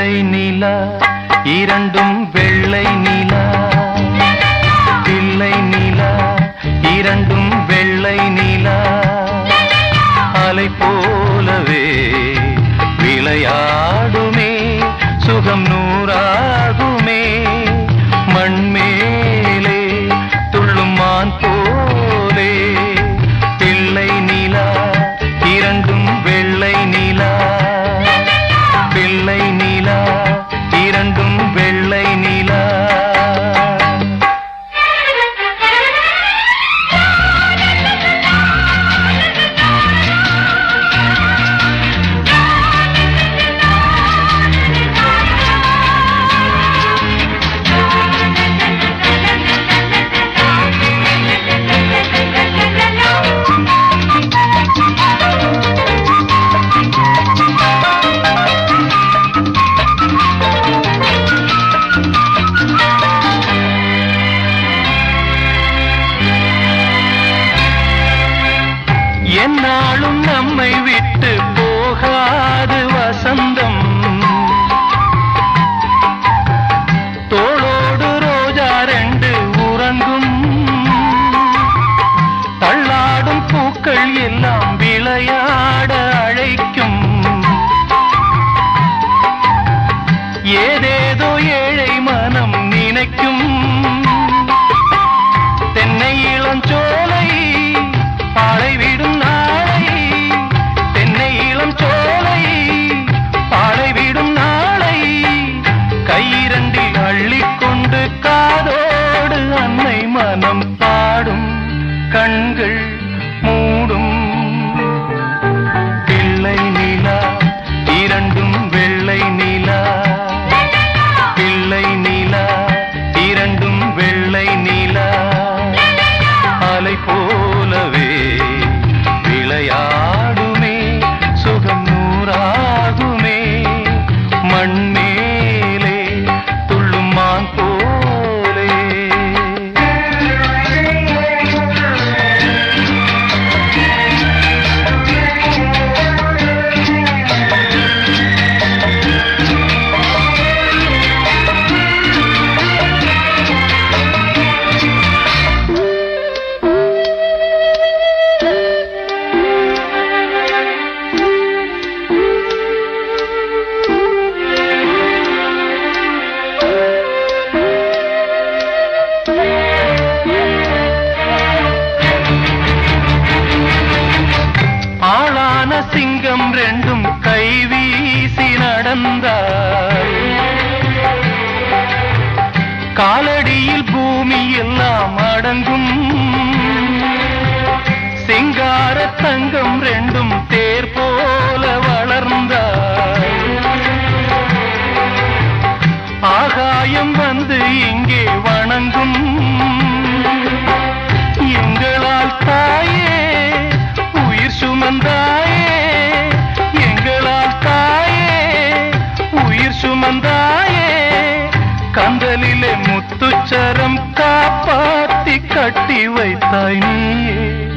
பிள்ளை நிலா இரண்டும் வெள்ளை நிலா பிள்ளை நிலா இரண்டும் வெள்ளை நிலா அலை போலவே விளையாடுமே சுகம் நூறாகுமே மண்மேலே துள்ளும் மான் போலே பிள்ளை நிலா இரண்டும் வெள்ளை நிலா பிள்ளை நிலா இரண்டும் வெள்ளை நிலா என்னாலும் நம்மை விட்டு போகாது வசந்தம் தோளோடு ரோஜா ரெண்டு உறங்கும் தள்ளாடும் பூக்கள் எல்லாம் விளையாட அழைக்கும் ஏதேதோ ஏழை மனம் நினைக்கும் தென்னை இளஞ்சோலை பாழை விடும் நாளை தென்னை இளஞ்சோலை பாழை விடும் நாளை கையிரண்டில் அள்ளிக்கொண்டு காதோடு அன்னை மனம் பாடும் கண்கள் மூடும் பிள்ளை நிலா இரண்டும் வெள்ளை நிலா பிள்ளை நிலா இரண்டும் வெள்ளை நிலா அலை போலவே விளையாடுமே சுகம் நூறாகுமே மண்மேலே துள்ளும் மான் போலே ஆளான சிங்கம் ரெண்டும் கைவீசி நடந்தார் காலடியில் பூமி எல்லாம் அடங்கும் சிங்கார தங்கம் ரெண்டும் தேர் போல வளர்ந்தார் ஆகாயம் வந்து இங்கே வணங்கும் எங்களால் தாயே உயிர் சுமந்தாயே எங்களால் தாயே உயிர் சுமந்தாயே கந்தலிலே முத்துச்சரம் காப்பாத்தி கட்டி வைத்தாய் நீயே